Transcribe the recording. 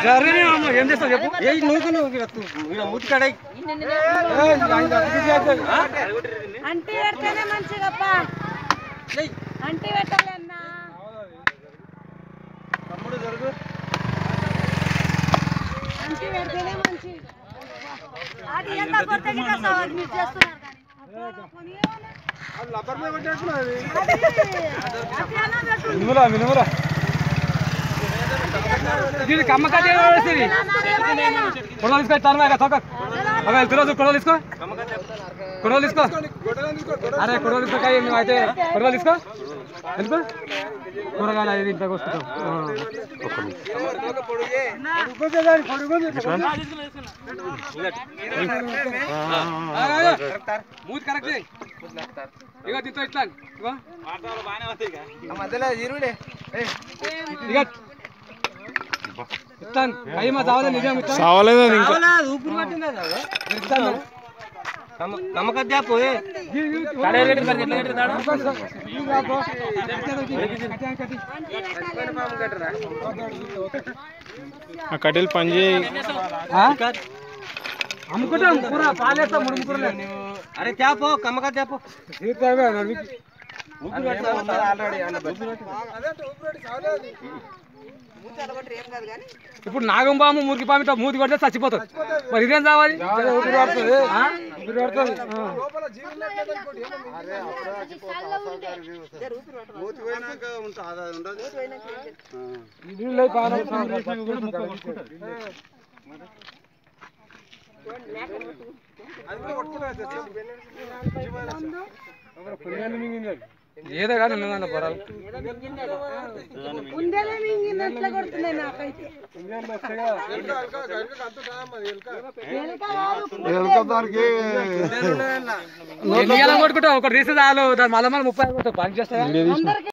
జరగని అమ్మ, ఏం చేస్తావు చెప్పు ఏ నువ్వు నువ్వు మూతి కడ అంటి పెడితేనే మంచిదప్ప అంటి పెట్టాలి అన్నా తమ్ముడు జరుగు అంటి పెడితేనే మంచిది అది ఎంత కొత్త గిట్ట సవాల్ మీరు చేస్తున్నారు కానీ అబ్బో, పోనీ ఏమన్నా? లబ్బర్ మీద కొట్టేస్తున్నది అది అట్లనే పెట్టు. మినుమురా మినుమురా దీనికి అమ్మకాయ వేసేది నాదేమోనేనా? కొడవలు తీసుకో తను మేక తొక్క అవి వెళ్తురోజు కొడవలు తీసుకో కొడవలు తీసుకో అరే కొడవలు తీసుకో కాయ నువ్వు అయితే కొడవలు తీసుకో ఎందుకో కూరగాయలు అది ఇంట్లోకి వస్తుంటాం మూతి కరెక్ట్ ఇక దీంతో ఇట్లా ఇగో మధ్యలో ఇరుడే ఇక ఇస్తాను అయ్యి మా చావలే నిజం ఇస్తాను చావలేదు ఊపిరి పట్టింది అది ఇస్తాను నమ్మకం పోయే ఆ కట్టెలు పని చేయి అమ్ముకుంటాం కూర పాలేస్తాం మూడు ముక్కలు అరే తేపో కమ్మక తేపో ఊపిరి ఆల్రెడీ ఇప్పుడు నాగం పాము మురికి పాము ఇట్లా మూతి కొడితే చచ్చిపోతుంది మరి ఇదేం కావాలి ఊపిరి పడుతుంది ఆ? ఊపిరి పడుతుంది ఆ. మూతి పోయినాక ఉంటుంది ఉండదు నీళ్ళు అయి పాలు ఏదో కానీ ఉన్నదన్న పొరాలు ఉండేలే మింగినట్లా కొడుతున్నాయి నాకైతే ఎలుక కాదు, ఎన్ని గెలం కొట్టుకుంటావు ఒకటి తీస్తే చాలు దాని మళ్ళీ మళ్ళీ ముప్పై కొట్టావు పని చేస్తా అందరికీ